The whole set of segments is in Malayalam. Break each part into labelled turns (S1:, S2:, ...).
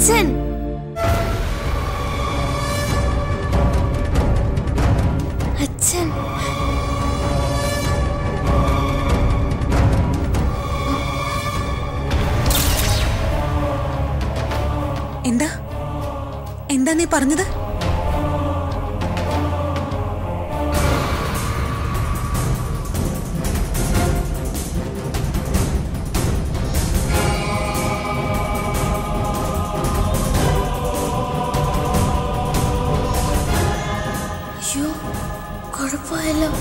S1: അച്ഛൻ അച്ഛൻ
S2: എന്താ എന്താ നീ പറഞ്ഞത്
S1: അയ്യോ കുഴപ്പമായല്ലോ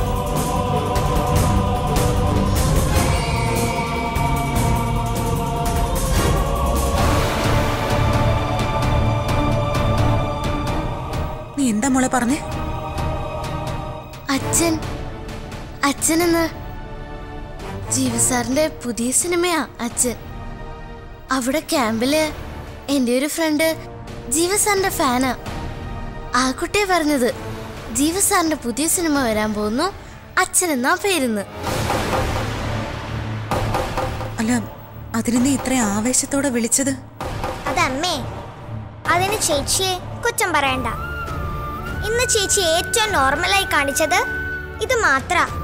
S2: നീ എന്താ മോളെ പറഞ്ഞേ
S1: അച്ഛൻ അച്ഛനെന്ന് ജീവസാറിന്റെ പുതിയ സിനിമയാ അച്ഛൻ അവിടെ ക്യാമ്പില് എൻ്റെ ഒരു ഫ്രണ്ട് ജീവസാറിന്റെ ഫാനാ ആ കുട്ടിയെ പറഞ്ഞത് ജീവസാറിന്റെ പുതിയ സിനിമ വരാൻ പോകുന്നു അച്ഛൻ എന്നാ പേരുന്ന്
S2: അല്ല അതിന് നീ ഇത്ര ആവേശത്തോടെ വിളിച്ചത്
S3: അതമ്മേ അതിന് ചേച്ചിയെ കുറ്റം പറയണ്ട ഇന്ന് ചേച്ചി ഏറ്റവും നോർമലായി കാണിച്ചത് ഇത് മാത്ര